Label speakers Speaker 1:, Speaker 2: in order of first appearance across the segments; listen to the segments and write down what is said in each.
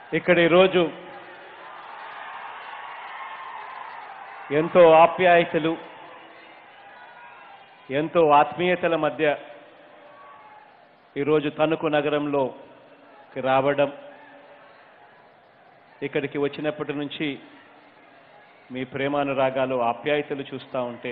Speaker 1: ఇక్కడ ఈరోజు ఎంతో ఆప్యాయతలు ఎంతో ఆత్మీయతల మధ్య ఈరోజు తణుకు నగరంలోకి రావడం ఇక్కడికి వచ్చినప్పటి నుంచి మీ ప్రేమానురాగాలు ఆప్యాయతలు చూస్తూ ఉంటే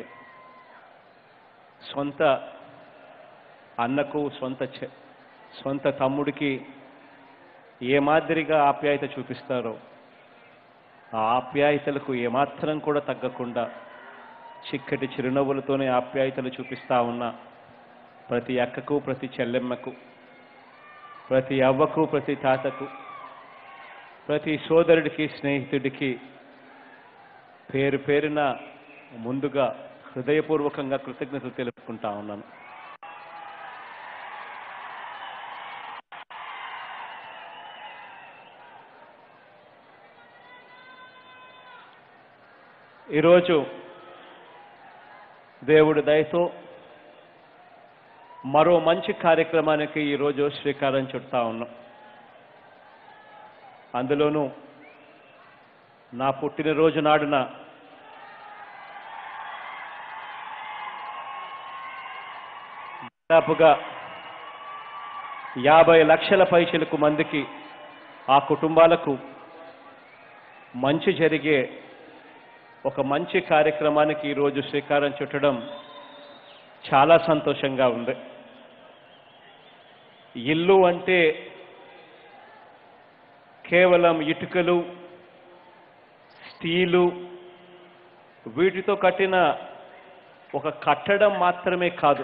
Speaker 1: సొంత అన్నకు సొంత చె- సొంత తమ్ముడికి ఏ మాదిరిగా ఆప్యాయత చూపిస్తారో ఆ ఆప్యాయతలకు ఏమాత్రం కూడా తగ్గకుండా చిక్కటి చిరునవ్వులతోనే ఆప్యాయతలు చూపిస్తా ఉన్న ప్రతి అక్కకు ప్రతి చెల్లెమ్మకు ప్రతి అవ్వకు ప్రతి తాతకు ప్రతి సోదరుడికి స్నేహితుడికి పేరు పేరున ముందుగా హృదయపూర్వకంగా కృతజ్ఞతలు తెలుపుకుంటా ఉన్నాను ఈరోజు దేవుడి దయతో మరో మంచి కార్యక్రమానికి ఈరోజు శ్రీకారం చుడతా ఉన్నాం అందులోనూ నా పుట్టినరోజు నాడున దాదాపుగా యాభై లక్షల పైసలకు మందికి ఆ కుటుంబాలకు మంచి జరిగే ఒక మంచి కార్యక్రమానికి ఈరోజు శ్రీకారం చుట్టడం చాలా సంతోషంగా ఉంది ఇల్లు అంటే కేవలం ఇటుకలు స్టీలు వీటితో కట్టిన ఒక కట్టడం మాత్రమే కాదు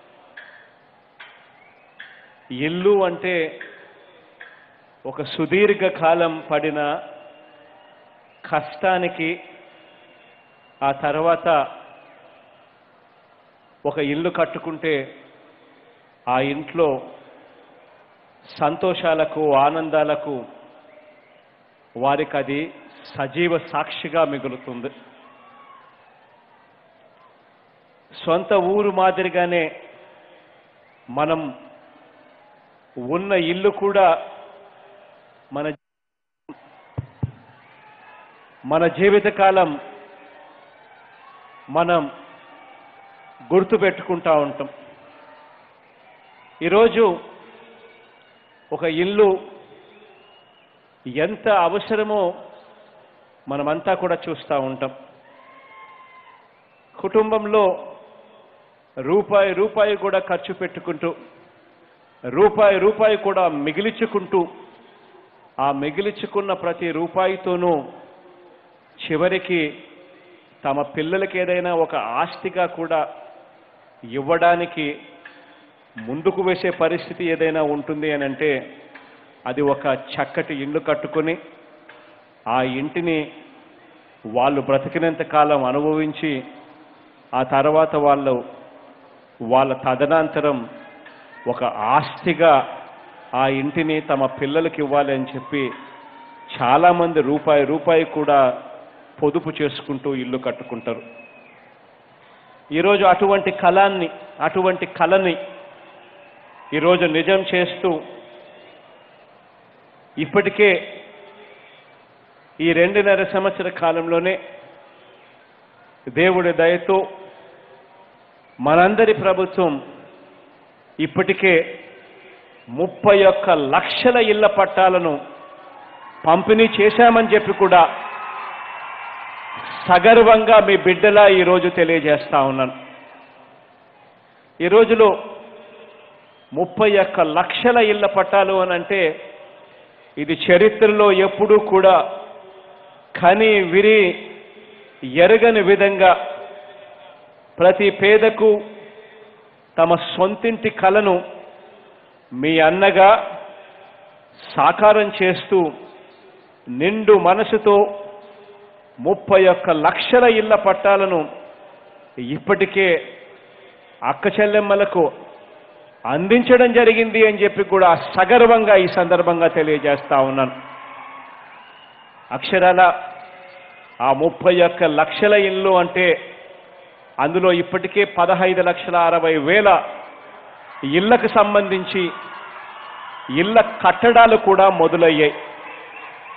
Speaker 1: ఇల్లు అంటే ఒక సుదీర్ఘ కాలం పడిన కష్టానికి ఆ తర్వాత ఒక ఇల్లు కట్టుకుంటే ఆ ఇంట్లో సంతోషాలకు ఆనందాలకు వారికి అది సజీవ సాక్షిగా మిగులుతుంది సొంత ఊరు మాదిరిగానే మనం ఉన్న ఇల్లు కూడా మన మన జీవితకాలం మనం గుర్తుపెట్టుకుంటా ఉంటాం ఈరోజు ఒక ఇల్లు ఎంత అవసరమో మనమంతా కూడా చూస్తూ ఉంటాం కుటుంబంలో రూపాయి రూపాయి కూడా ఖర్చు పెట్టుకుంటూ రూపాయి రూపాయి కూడా మిగిలించుకుంటూ ఆ మిగిలించుకున్న ప్రతి రూపాయితోనూ చివరికి తమ పిల్లలకి ఏదైనా ఒక ఆస్తిగా కూడా ఇవ్వడానికి ముందుకు వేసే పరిస్థితి ఏదైనా ఉంటుంది అని అంటే అది ఒక చక్కటి ఇల్లు కట్టుకొని ఆ ఇంటిని వాళ్ళు బ్రతికినంత కాలం అనుభవించి ఆ తర్వాత వాళ్ళు వాళ్ళ తదనంతరం ఒక ఆస్తిగా ఆ ఇంటిని తమ పిల్లలకి ఇవ్వాలి అని చెప్పి చాలామంది రూపాయి రూపాయి కూడా పొదుపు చేసుకుంటూ ఇల్లు కట్టుకుంటారు ఈరోజు అటువంటి కళాన్ని అటువంటి కళని ఈరోజు నిజం చేస్తూ ఇప్పటికే ఈ రెండున్నర సంవత్సర కాలంలోనే దేవుడి దయతో మనందరి ప్రభుత్వం ఇప్పటికే ముప్పై ఒక్క లక్షల ఇళ్ల పట్టాలను పంపిణీ చేశామని చెప్పి కూడా సగర్వంగా మీ బిడ్డలా ఈరోజు తెలియజేస్తా ఉన్నాను ఈ రోజులో ముప్పై ఒక్క లక్షల ఇళ్ల పట్టాలు అని అంటే ఇది చరిత్రలో ఎప్పుడూ కూడా కని విరి ఎరగని విధంగా ప్రతి పేదకు తమ సొంతింటి కలను మీ అన్నగా సాకారం చేస్తూ నిండు మనసుతో ముప్పై ఒక్క లక్షల ఇళ్ల పట్టాలను ఇప్పటికే అక్క చెల్లెమ్మలకు అందించడం జరిగింది అని చెప్పి కూడా సగర్వంగా ఈ సందర్భంగా తెలియజేస్తా ఉన్నాను అక్షరాల ఆ ముప్పై ఒక్క లక్షల ఇల్లు అంటే అందులో ఇప్పటికే పదహైదు లక్షల అరవై వేల ఇళ్లకు సంబంధించి ఇళ్ల కట్టడాలు కూడా మొదలయ్యాయి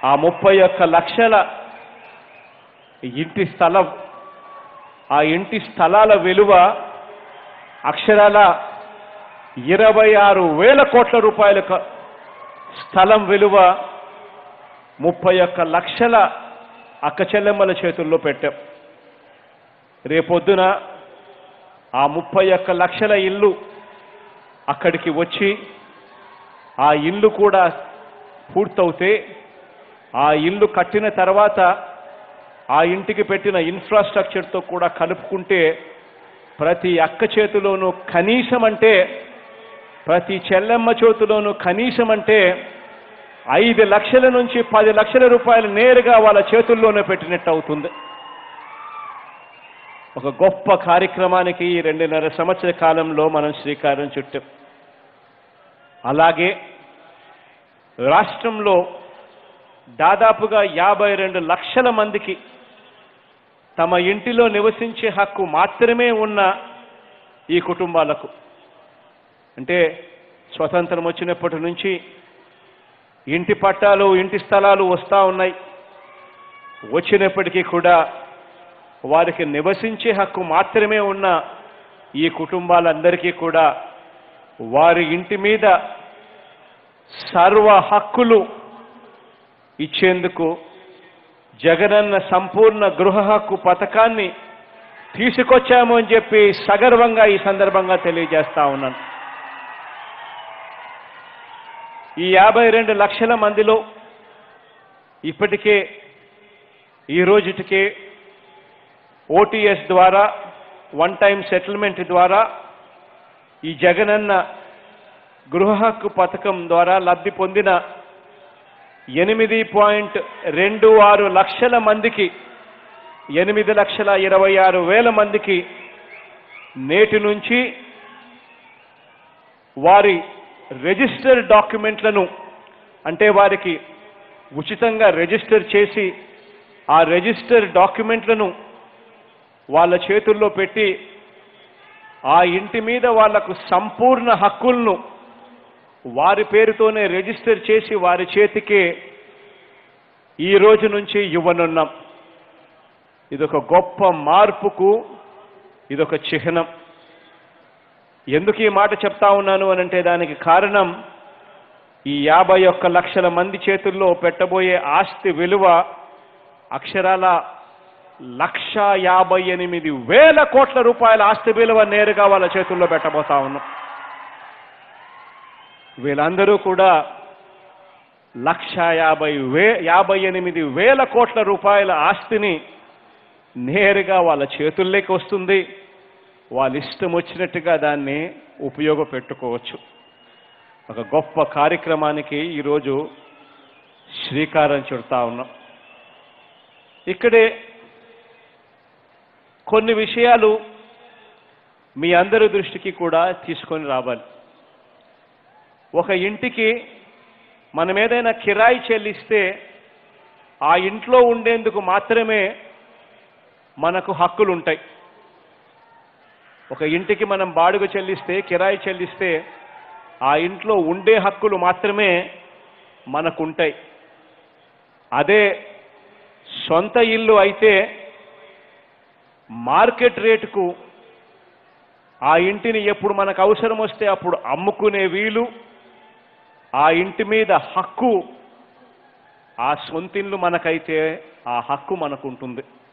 Speaker 1: ఆ ముప్పై ఒక్క లక్షల ఇంటి స్థలం ఆ ఇంటి స్థలాల విలువ అక్షరాల ఇరవై ఆరు వేల కోట్ల రూపాయల క- స్థలం విలువ ముప్పై ఒక్క లక్షల అక్క చెల్లెమ్మల చేతుల్లో పెట్టాం రేపొద్దున ఆ ముప్పై ఒక్క లక్షల ఇల్లు అక్కడికి వచ్చి ఆ ఇల్లు కూడా పూర్తవుతే ఆ ఇల్లు కట్టిన తర్వాత ఆ ఇంటికి పెట్టిన ఇన్ఫ్రాస్ట్రక్చర్తో కూడా కలుపుకుంటే ప్రతి అక్క చేతిలోనూ కనీసం అంటే ప్రతి చెల్లెమ్మ చేతిలోనూ కనీసం అంటే ఐదు లక్షల నుంచి పది లక్షల రూపాయలు నేరుగా వాళ్ళ చేతుల్లోనే పెట్టినట్టు అవుతుంది ఒక గొప్ప కార్యక్రమానికి ఈ రెండున్నర సంవత్సర కాలంలో మనం శ్రీకారం చుట్టాం అలాగే రాష్ట్రంలో దాదాపుగా యాభై రెండు లక్షల మందికి తమ ఇంటిలో నివసించే హక్కు మాత్రమే ఉన్న ఈ కుటుంబాలకు అంటే స్వతంత్రం వచ్చినప్పటి నుంచి ఇంటి పట్టాలు ఇంటి స్థలాలు వస్తూ ఉన్నాయి వచ్చినప్పటికీ కూడా వారికి నివసించే హక్కు మాత్రమే ఉన్న ఈ కుటుంబాలందరికీ కూడా వారి ఇంటి మీద సర్వ హక్కులు ఇచ్చేందుకు జగనన్న సంపూర్ణ గృహ హక్కు పథకాన్ని తీసుకొచ్చాము అని చెప్పి సగర్వంగా ఈ సందర్భంగా తెలియజేస్తా ఉన్నాను ఈ యాభై రెండు లక్షల మందిలో ఇప్పటికే ఈ రోజుటికే ఓటీఎస్ ద్వారా వన్ టైం సెటిల్మెంట్ ద్వారా ఈ జగనన్న గృహ హక్కు పథకం ద్వారా లబ్ధి పొందిన ఎనిమిది పాయింట్ రెండు ఆరు లక్షల మందికి ఎనిమిది లక్షల ఇరవై ఆరు వేల మందికి నేటి నుంచి వారి రిజిస్టర్ డాక్యుమెంట్లను అంటే వారికి ఉచితంగా రిజిస్టర్ చేసి ఆ రిజిస్టర్ డాక్యుమెంట్లను వాళ్ళ చేతుల్లో పెట్టి ఆ ఇంటి మీద వాళ్లకు సంపూర్ణ హక్కులను వారి పేరుతోనే రిజిస్టర్ చేసి వారి చేతికే ఈ రోజు నుంచి ఇవ్వనున్నాం ఇదొక గొప్ప మార్పుకు ఇదొక చిహ్నం ఎందుకు ఈ మాట చెప్తా ఉన్నాను అని అంటే దానికి కారణం ఈ యాభై ఒక్క లక్షల మంది చేతుల్లో పెట్టబోయే ఆస్తి విలువ అక్షరాల లక్ష యాభై ఎనిమిది వేల కోట్ల రూపాయల ఆస్తి విలువ నేరుగా వాళ్ళ చేతుల్లో పెట్టబోతా ఉన్నాం వీళ్ళందరూ కూడా లక్ష యాభై వే యాభై ఎనిమిది వేల కోట్ల రూపాయల ఆస్తిని నేరుగా వాళ్ళ చేతుల్లోకి వస్తుంది వాళ్ళ ఇష్టం వచ్చినట్టుగా దాన్ని ఉపయోగపెట్టుకోవచ్చు ఒక గొప్ప కార్యక్రమానికి ఈరోజు శ్రీకారం చుడతా ఉన్నాం ఇక్కడే కొన్ని విషయాలు మీ అందరి దృష్టికి కూడా తీసుకొని రావాలి ఒక ఇంటికి మనం ఏదైనా కిరాయి చెల్లిస్తే ఆ ఇంట్లో ఉండేందుకు మాత్రమే మనకు హక్కులు ఉంటాయి ఒక ఇంటికి మనం బాడుగ చెల్లిస్తే కిరాయి చెల్లిస్తే ఆ ఇంట్లో ఉండే హక్కులు మాత్రమే మనకుంటాయి అదే సొంత ఇల్లు అయితే మార్కెట్ రేటుకు ఆ ఇంటిని ఎప్పుడు మనకు అవసరం వస్తే అప్పుడు అమ్ముకునే వీలు ఆ ఇంటి మీద హక్కు ఆ సొంతిల్లు మనకైతే ఆ హక్కు మనకుంటుంది